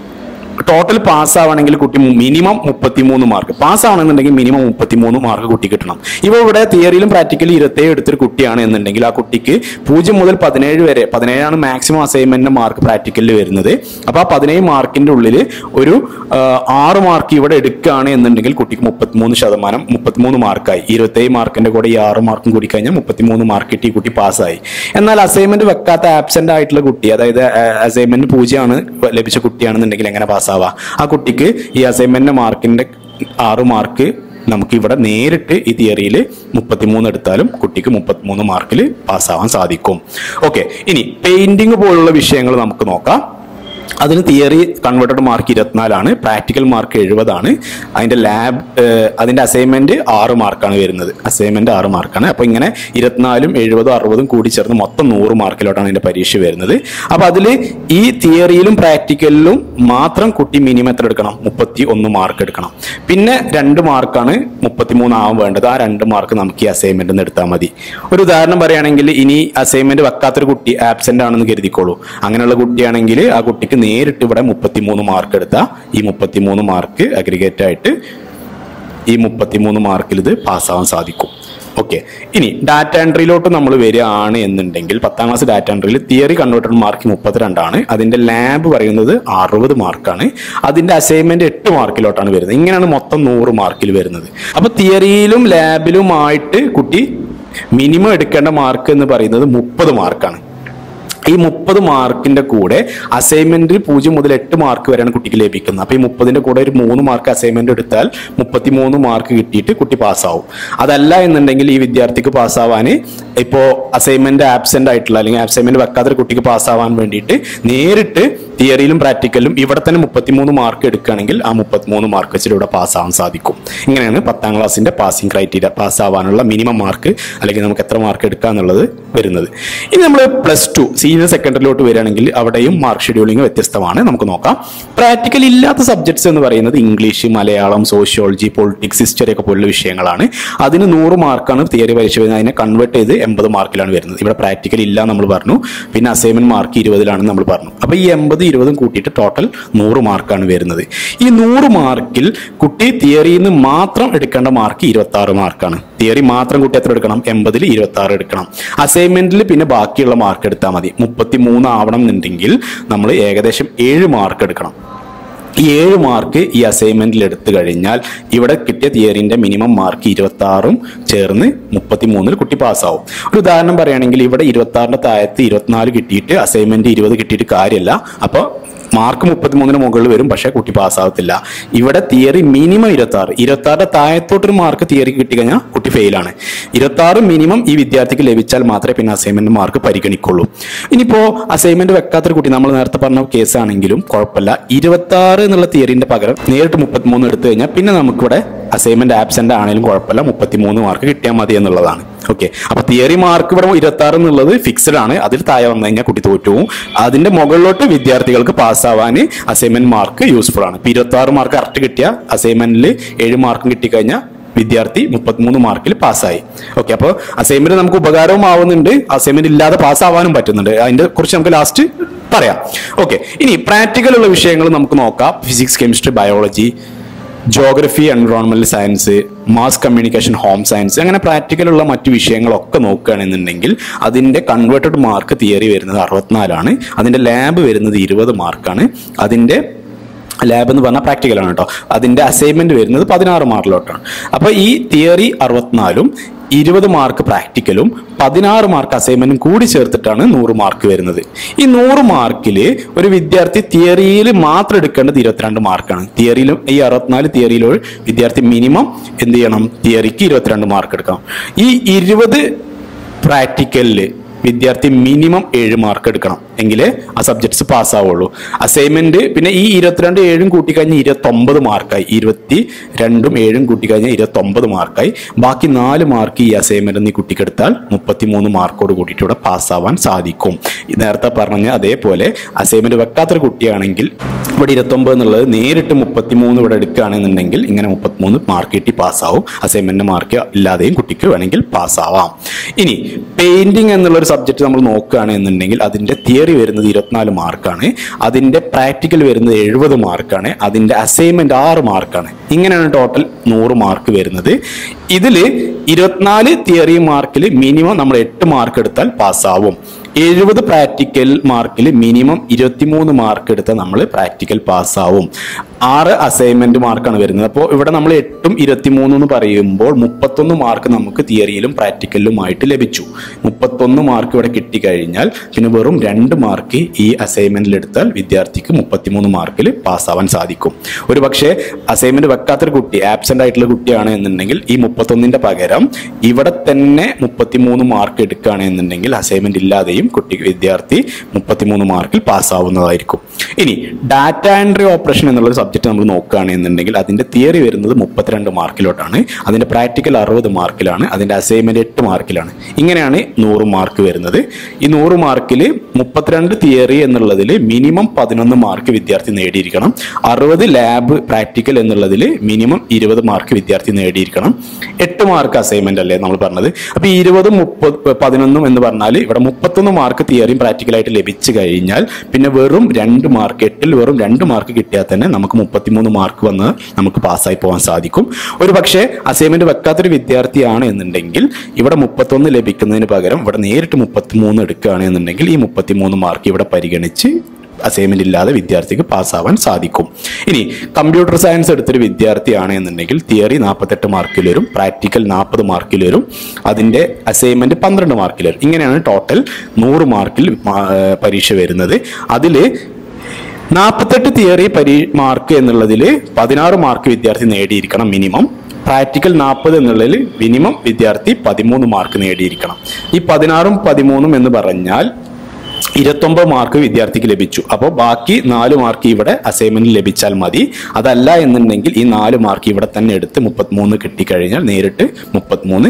ടോട്ടൽ പാസ്സാവണമെങ്കിൽ കുട്ടി മിനിമം മുപ്പത്തിമൂന്ന് മാർക്ക് പാസ്സാവണമെന്നുണ്ടെങ്കിൽ മിനിമം മുപ്പത്തിമൂന്ന് മാർക്ക് കുട്ടി കിട്ടണം ഇപ്പോൾ ഇവിടെ തിയറിയിലും പ്രാക്ടിക്കലും ഇരുപത്തേഴ് എടുത്തൊരു കുട്ടിയാണ് എന്നുണ്ടെങ്കിൽ ആ കുട്ടിക്ക് പൂജ്യം മുതൽ പതിനേഴ് വരെ പതിനേഴാണ് മാക്സിമം അസൈൻമെന്റിന്റെ മാർക്ക് പ്രാക്ടിക്കലിൽ വരുന്നത് അപ്പോൾ ആ പതിനേഴ് മാർക്കിന്റെ ഉള്ളിൽ ഒരു ആ, ആറ് മാർക്ക് ഇവിടെ എടുക്കുകയാണ് എന്നുണ്ടെങ്കിൽ കുട്ടിക്ക് മുപ്പത്തിമൂന്ന് ശതമാനം മുപ്പത്തിമൂന്ന് മാർക്കായി ഇരുപത്തേഴ് മാർക്കിന്റെ കൂടെ ഈ ആറ് മാർക്കും കൂടി കഴിഞ്ഞാൽ മുപ്പത്തിമൂന്ന് മാർക്ക് കിട്ടി ഈ കുട്ടി പാസ്സായി എന്നാൽ അസൈൻമെന്റ് വെക്കാത്ത ആബ്സെന്റ് ആയിട്ടുള്ള കുട്ടി അതായത് അസൈൻമെന്റ് പൂജ്യമാണ് ലഭിച്ച കുട്ടിയാണെന്നുണ്ടെങ്കിൽ എങ്ങനെ പാസ്സാവുക ആ കുട്ടിക്ക് ഈ അസൈൻമെന്റ് മാർക്കിന്റെ ആറ് മാർക്ക് നമുക്ക് ഇവിടെ നേരിട്ട് ഈ തിയറിയിൽ മുപ്പത്തിമൂന്ന് എടുത്താലും കുട്ടിക്ക് മുപ്പത്തിമൂന്ന് മാർക്കിൽ പാസ്സാവാൻ സാധിക്കും ഓക്കെ ഇനി പെയിന്റിംഗ് പോലുള്ള വിഷയങ്ങൾ നമുക്ക് നോക്കാം അതിന് തിയറി കൺവേർട്ടഡ് മാർക്ക് ഇരുപത്തിനാലാണ് പ്രാക്ടിക്കൽ മാർക്ക് എഴുപതാണ് അതിന്റെ ലാബ് അതിന്റെ അസൈൻമെന്റ് ആറ് മാർക്കാണ് വരുന്നത് അസൈൻമെന്റ് ആറ് മാർക്കാണ് അപ്പൊ ഇങ്ങനെ ഇരുപത്തിനാലും എഴുപതും അറുപതും കൂടി ചേർന്ന് മൊത്തം നൂറ് മാർക്കിലോട്ടാണ് അതിന്റെ പരീക്ഷ വരുന്നത് അപ്പൊ അതിൽ ഈ തിയറിയിലും പ്രാക്ടിക്കലിലും മാത്രം കുട്ടി മിനിമം എത്ര എടുക്കണം മുപ്പത്തി ഒന്ന് മാർക്ക് എടുക്കണം പിന്നെ രണ്ട് മാർക്കാണ് മുപ്പത്തിമൂന്ന് ആവാൻ വേണ്ടത് ആ രണ്ട് മാർക്ക് നമുക്ക് ഈ അസൈൻമെന്റ് നിന്ന് എടുത്താൽ മതി ഒരു ഉദാഹരണം പറയുകയാണെങ്കിൽ ഇനി അസൈൻമെന്റ് വെക്കാത്തൊരു കുട്ടി ആബ്സെന്റ് ആണെന്ന് കരുതിക്കോളൂ അങ്ങനെയുള്ള കുട്ടിയാണെങ്കിൽ ആ കുട്ടിക്ക് നേരിട്ട് ഇവിടെ മുപ്പത്തിമൂന്ന് മാർക്ക് എടുത്താൽ ഈ മുപ്പത്തിമൂന്ന് മാർക്ക് അഗ്രിഗേറ്റ് ആയിട്ട് ഈ മുപ്പത്തിമൂന്ന് മാർക്കിൽ ഇത് പാസ്സാവാൻ സാധിക്കും ഓക്കെ ഇനി ഡാറ്റ എൻട്രിയിലോട്ട് നമ്മൾ വരികയാണ് എന്നുണ്ടെങ്കിൽ പത്താം ക്ലാസ് ഡാറ്റ എൻട്രിയിൽ തിയറി കൺവേർട്ടഡ് മാർക്ക് മുപ്പത്തിരണ്ടാണ് അതിന്റെ ലാബ് പറയുന്നത് അറുപത് മാർക്കാണ് അതിന്റെ അസൈൻമെന്റ് എട്ട് മാർക്കിലോട്ടാണ് വരുന്നത് ഇങ്ങനെയാണ് മൊത്തം നൂറ് മാർക്കിൽ വരുന്നത് അപ്പൊ തിയറിയിലും ലാബിലുമായിട്ട് കുട്ടി മിനിമം എടുക്കേണ്ട മാർക്ക് എന്ന് പറയുന്നത് മുപ്പത് മാർക്കാണ് ഈ മുപ്പത് മാർക്കിന്റെ കൂടെ അസൈൻമെന്റിൽ പൂജ്യം മുതൽ എട്ട് മാർക്ക് വരെയാണ് കുട്ടിക്ക് ലഭിക്കുന്നത് അപ്പൊ ഈ മുപ്പതിന്റെ കൂടെ ഒരു മൂന്ന് മാർക്ക് അസൈൻമെന്റ് എടുത്താൽ മുപ്പത്തി മൂന്ന് മാർക്ക് കിട്ടിയിട്ട് കുട്ടി പാസ്സാവും അതല്ല എന്നുണ്ടെങ്കിൽ ഈ വിദ്യാർത്ഥിക്ക് പാസ്സാവാൻ ഇപ്പോ അസൈൻമെന്റ് ആബ്സെന്റ് ആയിട്ടുള്ള അല്ലെങ്കിൽ അസൈൻമെന്റ് വെക്കാത്ത കുട്ടിക്ക് പാസ്സാവാൻ വേണ്ടിയിട്ട് നേരിട്ട് തിയറിയിലും പ്രാക്ടിക്കലും ഇവിടെ തന്നെ മുപ്പത്തിമൂന്ന് മാർക്ക് എടുക്കുകയാണെങ്കിൽ ആ മുപ്പത്തിമൂന്ന് മാർക്ക് വെച്ചിട്ട് ഇവിടെ പാസ്സാവാൻ സാധിക്കും ഇങ്ങനെയാണ് പത്താം ക്ലാസ്സിന്റെ പാസിംഗ് ക്രൈറ്റീരിയ പാസ്സാവാനുള്ള മിനിമം മാർക്ക് അല്ലെങ്കിൽ നമുക്ക് എത്ര മാർക്ക് എടുക്കുക എന്നുള്ളത് വരുന്നത് ഇനി നമ്മൾ പ്ലസ് ടു സി സീനിയർ സെക്കൻഡറിലോട്ട് വരികയാണെങ്കിൽ അവിടെയും മാർക്ക് ഷെഡ്യൂളിംഗ് വ്യത്യസ്തമാണ് നമുക്ക് നോക്കാം പ്രാക്ടിക്കൽ ഇല്ലാത്ത സബ്ജക്ട്സ് എന്ന് പറയുന്നത് English Malayalam sociology politics history ഒക്കെ പോലുള്ള വിഷയങ്ങളാണ് അതിന് നൂറ് മാർക്കാണ് തിയറി പരീക്ഷ വരുന്നത് അതിനെ കൺവേർട്ട് ചെയ്ത് എൺപത് മാർക്കിലാണ് വരുന്നത് ഇവിടെ പ്രാക്ടിക്കൽ ഇല്ല നമ്മൾ പറഞ്ഞു പിന്നെ അസൈൻമെന്റ് മാർക്ക് ഇരുപതിലാണെന്ന് നമ്മൾ പറഞ്ഞു അപ്പൊ ഈ എൺപത് ഇരുപതും കൂട്ടിയിട്ട് ടോട്ടൽ നൂറ് മാർക്കാണ് വരുന്നത് ഈ നൂറ് മാർക്കിൽ കുട്ടി തിയറിയിൽ നിന്ന് മാത്രം എടുക്കേണ്ട മാർക്ക് ഇരുപത്തി ആറ് മാർക്കാണ് തിയറി മാത്രം കുട്ടി എത്ര എടുക്കണം എൺപതിൽ ഇരുപത്തി ആറ് എടുക്കണം അസൈൻമെന്റിൽ പിന്നെ ബാക്കിയുള്ള മാർക്ക് എടുത്താൽ മതി മുപ്പത്തി മൂന്ന് ആവണം എന്നുണ്ടെങ്കിൽ നമ്മൾ ഏകദേശം ഏഴ് മാർക്ക് എടുക്കണം ഈ ഏഴ് മാർക്ക് ഈ അസൈൻമെന്റിൽ എടുത്തു കഴിഞ്ഞാൽ ഇവിടെ കിട്ടിയ തിയറിന്റെ മിനിമം മാർക്ക് ഇരുപത്തി ആറും ചേർന്ന് മുപ്പത്തി മൂന്നിൽ കുട്ടി പാസ്സാവും ഒരു ഉദാഹരണം പറയുകയാണെങ്കിൽ ഇവിടെ ഇരുപത്തി ആറിന്റെ താഴത്ത് ഇരുപത്തിനാല് കിട്ടിയിട്ട് അസൈൻമെന്റ് ഇരുപത് കിട്ടിയിട്ട് കാര്യമില്ല അപ്പോൾ മാർക്ക് മുപ്പത്തിമൂന്നിന് മുകളിൽ വരും പക്ഷേ കുട്ടി പാസ്സാവത്തില്ല ഇവിടെ തിയറി മിനിമം ഇരുപത്തി ആറ് ഇരുപത്തി ആറിന്റെ താഴത്തോട്ടൊരു മാർക്ക് തിയറി കിട്ടിക്കഴിഞ്ഞാൽ കുട്ടി ഫെയിലാണ് ഇരുപത്തി ആറ് മിനിമം ഈ വിദ്യാർത്ഥിക്ക് ലഭിച്ചാൽ മാത്രമേ പിന്നെ അസൈൻമെന്റ് മാർക്ക് പരിഗണിക്കുള്ളൂ ഇനിയിപ്പോ അസൈൻമെന്റ് വെക്കാത്തൊരു കുട്ടി നമ്മൾ നേരത്തെ പറഞ്ഞ കേസാണെങ്കിലും കുഴപ്പമില്ല ഇരുപത്തി ആറ് എന്നുള്ള തിയറിന്റെ പകരം നേരിട്ട് മുപ്പത്തിമൂന്ന് എടുത്തു കഴിഞ്ഞാൽ പിന്നെ നമുക്കിവിടെ അസൈൻമെന്റ് ആബ്സെന്റ് ആണെങ്കിലും കുഴപ്പമില്ല മുപ്പത്തിമൂന്ന് മാർക്ക് കിട്ടിയാൽ മതി എന്നുള്ളതാണ് ഓക്കെ അപ്പൊ തിയറി മാർക്ക് ഇവിടെ ഇരുപത്തി ആറ് എന്നുള്ളത് ഫിക്സഡ് ആണ് അതിൽ താഴെ വന്നു കഴിഞ്ഞാൽ കുട്ടി തോറ്റുപോകും അതിന്റെ മുകളിലോട്ട് വിദ്യാർത്ഥികൾക്ക് പാസ്സാവാൻ അസൈൻമെന്റ് മാർക്ക് യൂസ്ഫുൾ ആണ് ഇപ്പൊ ഇരുപത്തി ആറ് മാർക്ക് കറക്റ്റ് കിട്ടിയ അസൈൻമെന്റിൽ ഏഴ് മാർക്കും കിട്ടിക്കഴിഞ്ഞാൽ വിദ്യാർത്ഥി മുപ്പത്തിമൂന്ന് മാർക്കിൽ പാസ്സായി ഓക്കെ അപ്പോൾ അസൈൻമെന്റ് നമുക്ക് ഉപകാരവും ആവുന്നുണ്ട് അസൈൻമെന്റ് ഇല്ലാതെ പാസ്സാവാനും പറ്റുന്നുണ്ട് അതിന്റെ കുറിച്ച് നമുക്ക് ലാസ്റ്റ് പറയാം ഓക്കെ ഇനി പ്രാക്ടിക്കൽ ഉള്ള വിഷയങ്ങൾ നമുക്ക് നോക്കാം physics chemistry biology geography environmental science mass communication home science അങ്ങനെ പ്രാക്ടിക്കൽ ഉള്ള മറ്റു വിഷയങ്ങളൊക്കെ നോക്കുകയാണെന്നുണ്ടെങ്കിൽ അതിന്റെ കൺവേർട്ടഡ് മാർക്ക് തിയറി വരുന്നത് അറുപത്തിനാലാണ് അതിന്റെ ലാബ് വരുന്നത് ഇരുപത് മാർക്കാണ് അതിന്റെ ലാബ് എന്ന് പറഞ്ഞാൽ പ്രാക്ടിക്കൽ ആണ് കേട്ടോ അതിന്റെ അസൈൻമെന്റ് വരുന്നത് പതിനാറ് മാർക്കിലോട്ടാണ് അപ്പൊ ഈ തിയറി അറുപത്തിനാലും ഇരുപത് മാർക്ക് പ്രാക്ടിക്കലും പതിനാറ് മാർക്ക് അസൈൻമെന്റും കൂടി ചേർത്തിട്ടാണ് നൂറ് മാർക്ക് വരുന്നത് ഈ നൂറ് മാർക്കിൽ ഒരു വിദ്യാർത്ഥി തിയറിയിൽ മാത്രം എടുക്കേണ്ടത് ഇരുപത്തിരണ്ട് മാർക്കാണ് തിയറിയിലും ഈ അറുപത്തിനാല് തിയറിയിലും വിദ്യാർത്ഥി മിനിമം എന്ത് ചെയ്യണം തിയറിക്ക് ഇരുപത്തിരണ്ട് മാർക്ക് എടുക്കണം ഈ ഇരുപത് പ്രാക്ടിക്കലില് വിദ്യാർത്ഥി മിനിമം ഏഴ് മാർക്ക് എടുക്കണം എങ്കിലേ ആ സബ്ജക്ട്സ് പാസ്സാവുള്ളൂ അസൈൻമെന്റ് പിന്നെ ഈ ഇരുപത്തിരണ്ട് ഏഴും കൂട്ടിക്കഴിഞ്ഞാൽ ഇരുപത്തൊമ്പത് മാർക്കായി ഇരുപത്തി രണ്ടും ഏഴും കൂട്ടിക്കഴിഞ്ഞാൽ ഇരുപത്തൊമ്പത് മാർക്കായി ബാക്കി നാല് മാർക്ക് ഈ അസൈൻമെന്റ് നീ കുട്ടിക്കെടുത്താൽ മുപ്പത്തിമൂന്ന് മാർക്കോട് കൂട്ടിയിട്ട് ഇവിടെ പാസ്സാവാൻ സാധിക്കും ഈ നേരത്തെ പറഞ്ഞ അതേപോലെ അസൈൻമെന്റ് വെക്കാത്തൊരു കുട്ടിയാണെങ്കിൽ ഇവിടെ ഇരുപത്തൊമ്പത് എന്നുള്ളത് നേരിട്ട് മുപ്പത്തിമൂന്ന് ഇവിടെ എടുക്കുകയാണെന്നുണ്ടെങ്കിൽ ഇങ്ങനെ മുപ്പത്തിമൂന്ന് മാർക്ക് കിട്ടി പാസ്സാവും അസൈൻമെന്റ് മാർക്ക് ഇല്ലാതെയും കുട്ടിക്ക് വേണമെങ്കിൽ പാസ്സാവാം ഇനി പെയിന്റിംഗ് എന്നുള്ള ഒരു സബ്ജക്ട് നമ്മൾ നോക്കുകയാണെന്നുണ്ടെങ്കിൽ അതിന്റെ തിയറി വരുന്നത് ഇരുപത്തിനാല് മാർക്കാണ് അതിന്റെ പ്രാക്ടിക്കൽ വരുന്നത് എഴുപത് മാർക്കാണ് അതിന്റെ അസൈൻമെന്റ് ആറ് മാർക്കാണ് ഇങ്ങനെയാണ് ടോട്ടൽ നൂറ് മാർക്ക് വരുന്നത് ഇതിൽ ഇരുപത്തിനാല് തിയറി മാർക്കിൽ മിനിമം നമ്മൾ എട്ട് മാർക്ക് എടുത്താൽ പാസ്സാവും എഴുപത് പ്രാക്ടിക്കൽ മാർക്കിൽ മിനിമം ഇരുപത്തിമൂന്ന് മാർക്ക് എടുത്താൽ നമ്മൾ പ്രാക്ടിക്കൽ പാസ്സാവും ആറ് അസൈൻമെന്റ് മാർക്കാണ് വരുന്നത് അപ്പോൾ ഇവിടെ നമ്മൾ എട്ടും ഇരുപത്തിമൂന്നും എന്ന് പറയുമ്പോൾ മുപ്പത്തൊന്ന് മാർക്ക് നമുക്ക് തിയറിയിലും പ്രാക്ടിക്കലിലുമായിട്ട് ലഭിച്ചു മുപ്പത്തൊന്ന് മാർക്ക് ഇവിടെ കിട്ടിക്കഴിഞ്ഞാൽ പിന്നെ വെറും രണ്ട് മാർക്ക് ഈ അസൈൻമെന്റിൽ എടുത്താൽ വിദ്യാർത്ഥിക്ക് മുപ്പത്തിമൂന്ന് മാർക്കിൽ പാസ്സാവാൻ സാധിക്കും ഒരു പക്ഷേ അസൈൻമെന്റ് വെക്കാത്തൊരു കുട്ടി ആബ്സെന്റ് ആയിട്ടുള്ള കുട്ടിയാണ് എന്നുണ്ടെങ്കിൽ ഈ മുപ്പത്തൊന്നിന്റെ പകരം ഇവിടെ തന്നെ മുപ്പത്തിമൂന്ന് മാർക്ക് എടുക്കുകയാണ് എന്നുണ്ടെങ്കിൽ അസൈൻമെന്റ് ഇല്ലാതെയും കുട്ടി വിദ്യാർത്ഥി മുപ്പത്തിമൂന്ന് മാർക്കിൽ പാസ്സാവുന്നതായിരിക്കും ഇനി ഡാറ്റ എൻട്രി ഓപ്പറേഷൻ എന്നുള്ള സബ്ജക്ട് നമ്മൾ നോക്കുകയാണെന്നുണ്ടെങ്കിൽ അതിന്റെ തിയറി വരുന്നത് മുപ്പത്തിരണ്ട് മാർക്കിലോട്ടാണ് അതിന്റെ പ്രാക്ടിക്കൽ അറുപത് മാർക്കിലാണ് അതിന്റെ അസൈൻമെന്റ് എട്ട് മാർക്കിലാണ് ഇങ്ങനെയാണ് നൂറ് മാർക്ക് വരുന്നത് ഈ നൂറ് മാർക്കിൽ മുപ്പത്തിരണ്ട് തിയറി എന്നുള്ളതിൽ മിനിമം പതിനൊന്ന് മാർക്ക് വിദ്യാർത്ഥി നേടിയിരിക്കണം അറുപത് ലാബ് പ്രാക്ടിക്കൽ എന്നുള്ളതിൽ മിനിമം ഇരുപത് മാർക്ക് വിദ്യാർത്ഥി നേടിയിരിക്കണം എട്ട് മാർക്ക് അസൈൻമെന്റ് അല്ലേ നമ്മൾ പറഞ്ഞത് അപ്പൊ ഈ ഇരുപതും മുപ്പത് പതിനൊന്നും എന്ന് പറഞ്ഞാൽ ഇവിടെ മുപ്പത്തൊന്ന് മാർക്ക് തിയറിയും പ്രാക്ടിക്കലായിട്ട് ലഭിച്ചു കഴിഞ്ഞാൽ പിന്നെ വെറും രണ്ട് മാർക്ക് എട്ടിൽ വെറും രണ്ട് മാർക്ക് കിട്ടിയാൽ തന്നെ നമുക്ക് മുപ്പത്തിമൂന്ന് മാർക്ക് വന്ന് നമുക്ക് പാസ്സായി പോകാൻ സാധിക്കും ഒരു പക്ഷേ അസൈൻമെന്റ് വെക്കാത്തൊരു വിദ്യാർത്ഥിയാണ് എന്നുണ്ടെങ്കിൽ ഇവിടെ മുപ്പത്തൊന്ന് ലഭിക്കുന്നതിന് പകരം ഇവിടെ നേരിട്ട് മുപ്പത്തിമൂന്ന് എടുക്കുകയാണ് എന്നുണ്ടെങ്കിൽ ഈ മുപ്പത്തിമൂന്ന് മാർക്ക് ഇവിടെ പരിഗണിച്ച് അസൈൻമെന്റ് ഇല്ലാതെ വിദ്യാർത്ഥിക്ക് പാസ്സാവാൻ സാധിക്കും ഇനി കമ്പ്യൂട്ടർ സയൻസ് എടുത്തൊരു വിദ്യാർത്ഥിയാണ് എന്നുണ്ടെങ്കിൽ തിയറി നാൽപ്പത്തെട്ട് മാർക്കിൽ വരും പ്രാക്ടിക്കൽ നാൽപ്പത് മാർക്കിൽ വരും അതിന്റെ അസൈൻമെന്റ് പന്ത്രണ്ട് മാർക്കിൽ വരും ഇങ്ങനെയാണ് ടോട്ടൽ നൂറ് മാർക്കിൽ മാ- ഏർ പരീക്ഷ വരുന്നത് അതിൽ നാൽപ്പത്തെട്ട് തിയറി പരീ മാർക്ക് എന്നുള്ളതിൽ പതിനാറ് മാർക്ക് വിദ്യാർത്ഥി നേടിയിരിക്കണം മിനിമം പ്രാക്ടിക്കൽ നാൽപ്പത് എന്നുള്ളതിൽ മിനിമം വിദ്യാർത്ഥി പതിമൂന്ന് മാർക്ക് നേടിയിരിക്കണം ഈ പതിനാറും പതിമൂന്നും എന്ന് പറഞ്ഞാൽ ഇരുപത്തൊമ്പത് മാർക്ക് വിദ്യാർത്ഥിക്ക് ലഭിച്ചു അപ്പോൾ ബാക്കി നാല് മാർക്ക് ഇവിടെ അസൈൻമെന്റ് ലഭിച്ചാൽ മതി അതല്ല എന്നുണ്ടെങ്കിൽ ഈ നാല് മാർക്ക് ഇവിടെ തന്നെ എടുത്ത് മുപ്പത്തിമൂന്ന് കിട്ടിക്കഴിഞ്ഞാൽ നേരിട്ട് മുപ്പത്തിമൂന്ന്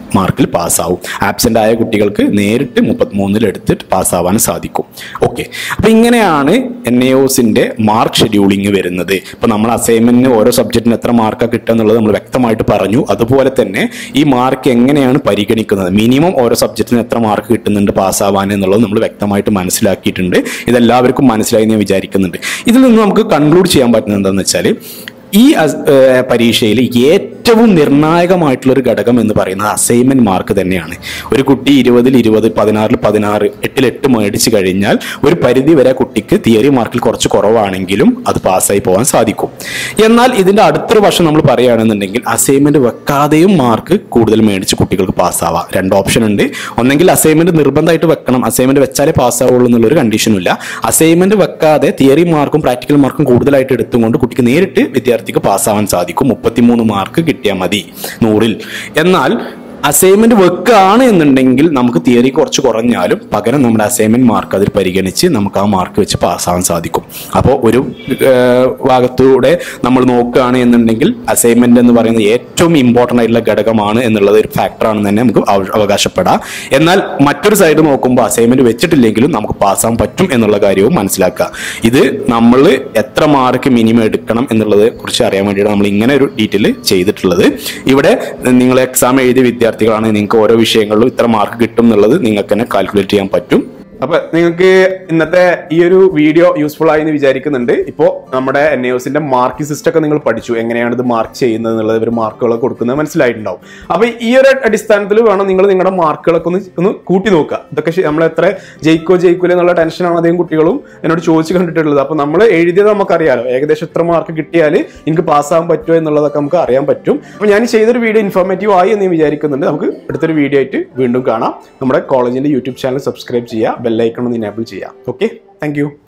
മാർക്കിൽ പാസ്സാവും ആബ്സെന്റ് ആയ കുട്ടികൾക്ക് നേരിട്ട് മുപ്പത്തിമൂന്നിൽ എടുത്തിട്ട് പാസ്സാവാൻ സാധിക്കും ഓക്കെ അപ്പൊ ഇങ്ങനെയാണ് എൻ എ ഒസിന്റെ മാർക്ക് ഷെഡ്യൂളിംഗ് വരുന്നത് ഇപ്പൊ നമ്മൾ അസൈൻമെന്റിന് ഓരോ സബ്ജക്റ്റിന് എത്ര മാർക്കാണ് കിട്ടുക എന്നുള്ളത് നമ്മൾ വ്യക്തമായിട്ട് പറഞ്ഞു അതുപോലെ തന്നെ ഈ മാർക്ക് എങ്ങനെയാണ് പരിഗണിക്കുന്നത് മിനിമം ഓരോ സബ്ജക്റ്റിന് എത്ര മാർക്ക് കിട്ടുന്നുണ്ട് പാസ്സാവാൻ എന്നുള്ളത് നമ്മൾ വ്യക്തമായിട്ട് മനസ്സിലാക്കിയിട്ടുണ്ട് ഇതെല്ലാവർക്കും മനസ്സിലായി ഞാൻ വിചാരിക്കുന്നുണ്ട് ഇതിൽ നിന്ന് നമുക്ക് കൺക്ലൂഡ് ചെയ്യാൻ പറ്റുന്നത് എന്താണെന്ന് വെച്ചാൽ ഈ അസ്- ഏർ പരീക്ഷയിൽ ഏറ്റവും നിർണായകമായിട്ടുള്ള ഒരു ഘടകം എന്ന് പറയുന്നത് അസൈൻമെന്റ് മാർക്ക് തന്നെയാണ് ഒരു കുട്ടി ഇരുപതിൽ ഇരുപത് പതിനാറിൽ പതിനാറ് എട്ടിൽ എട്ട് മേടിച്ച് കഴിഞ്ഞാൽ ഒരു പരിധി വരെ കുട്ടിക്ക് തിയറി മാർക്കിൽ കുറച്ച് കുറവാണെങ്കിലും അത് പാസ്സായി പോകാൻ സാധിക്കും എന്നാൽ ഇതിന്റെ അടുത്തൊരു വർഷം നമ്മൾ പറയുകയാണെന്നുണ്ടെങ്കിൽ അസൈൻമെന്റ് വെക്കാതെയും മാർക്ക് കൂടുതൽ മേടിച്ച് കുട്ടികൾക്ക് പാസ്സാവാം രണ്ട് ഓപ്ഷൻ ഉണ്ട് ഒന്നെങ്കിൽ അസൈൻമെന്റ് നിർബന്ധമായിട്ട് വെക്കണം അസൈൻമെന്റ് വെച്ചാലേ പാസ്സാവുള്ളൂ എന്നുള്ളൊരു കണ്ടീഷനും ഇല്ല അസൈൻമെന്റ് വെക്കാതെ തിയറി മാർക്കും പ്രാക്ടിക്കൽ മാർക്കും കൂടുതലായിട്ട് എടുത്തുകൊണ്ട് കുട്ടിക്ക് നേരിട്ട് വിദ്യാർത്ഥിക്ക് പാസ്സാവാൻ സാധിക്കും മുപ്പത്തിമൂന്ന് മാർക്ക് കിട്ടിയാൽ മതി നൂറിൽ എന്നാൽ അസൈൻമെന്റ് വെക്കുകയാണ് എന്നുണ്ടെങ്കിൽ നമുക്ക് തിയറി കുറച്ച് കുറഞ്ഞാലും പകരം നമ്മുടെ അസൈൻമെന്റ് മാർക്ക് അതിൽ പരിഗണിച്ച് നമുക്ക് ആ മാർക്ക് വെച്ച് പാസ്സാവാൻ സാധിക്കും അപ്പോൾ ഒരു ഏർ, ഭാഗത്തൂടെ നമ്മൾ നോക്കുകയാണ് എന്നുണ്ടെങ്കിൽ അസൈൻമെന്റ് എന്ന് പറയുന്നത് ഏറ്റവും ഇമ്പോർട്ടൻ്റ് ആയിട്ടുള്ള ഘടകമാണ് എന്നുള്ളത് ഒരു ഫാക്ടറാണെന്ന് തന്നെ നമുക്ക് അവ- അവകാശപ്പെടാം എന്നാൽ മറ്റൊരു സൈഡ് നോക്കുമ്പോൾ അസൈൻമെന്റ് വെച്ചിട്ടില്ലെങ്കിലും നമുക്ക് പാസ്സാൻ പറ്റും എന്നുള്ള കാര്യവും മനസ്സിലാക്കുക ഇത് നമ്മൾ എത്ര മാർക്ക് മിനിമം എടുക്കണം എന്നുള്ളതെ കുറിച്ച് അറിയാൻ വേണ്ടിയിട്ട് നമ്മൾ ഇങ്ങനെ ഒരു ഡീറ്റെയിൽ ചെയ്തിട്ടുള്ളത് ഇവിടെ നിങ്ങൾ എക്സാം എഴുതിയ വിദ്യാർത്ഥികളാണെങ്കിൽ നിങ്ങൾക്ക് ഓരോ വിഷയങ്ങളിലും ഇത്ര മാർക്ക് കിട്ടും എന്നുള്ളത് നിങ്ങൾക്ക് തന്നെ കാൽക്കുലേറ്റ് ചെയ്യാൻ പറ്റും അപ്പൊ നിങ്ങൾക്ക് ഇന്നത്തെ ഈ ഒരു വീഡിയോ യൂസ്ഫുൾ ആയി എന്ന് വിചാരിക്കുന്നുണ്ട് ഇപ്പോ നമ്മുടെ എൻ എസിന്റെ മാർക്കിംഗ് സിസ്റ്റം ഒക്കെ നിങ്ങൾ പഠിച്ചു എങ്ങനെയാണ് ഇത് മാർക്ക് ചെയ്യുന്നത് എന്നുള്ളത് ഇവർ മാർക്കുകൾ കൊടുക്കുന്നത് മനസ്സിലായിട്ടുണ്ടാവും അപ്പൊ ഈ ഒരു അടിസ്ഥാനത്തിൽ വേണം നിങ്ങൾ നിങ്ങളുടെ മാർക്കുകളൊക്കെ ഒന്ന് ഒന്ന് കൂട്ടി നോക്കുക ഇതൊക്കെ ശ- നമ്മൾ എത്ര ജയിക്കോ ജയിക്കൂല എന്നുള്ള ടെൻഷനാണ് അധികം കുട്ടികളും എന്നോട് ചോദിച്ചു കണ്ടിട്ടുള്ളത് അപ്പൊ നമ്മൾ എഴുതിയത് നമുക്കറിയാലോ ഏകദേശം എത്ര മാർക്ക് കിട്ടിയാൽ എനിക്ക് പാസ്സാകാൻ പറ്റുമോ എന്നുള്ളതൊക്കെ നമുക്ക് അറിയാൻ പറ്റും അപ്പൊ ഞാൻ ഈ ചെയ്തൊരു വീഡിയോ ഇൻഫോർമേറ്റീവ് ആയി എന്ന് ഞാൻ വിചാരിക്കുന്നുണ്ട് നമുക്ക് അടുത്തൊരു വീഡിയോ ആയിട്ട് വീണ്ടും കാണാം നമ്മുടെ കോളേജിന്റെ യൂട്യൂബ് ചാനൽ സബ്സ്ക്രൈബ് ചെയ്യുക ബെല്ലൈക്കൺ ഒന്ന് ഇനേബിൾ ചെയ്യുക ഓക്കെ താങ്ക്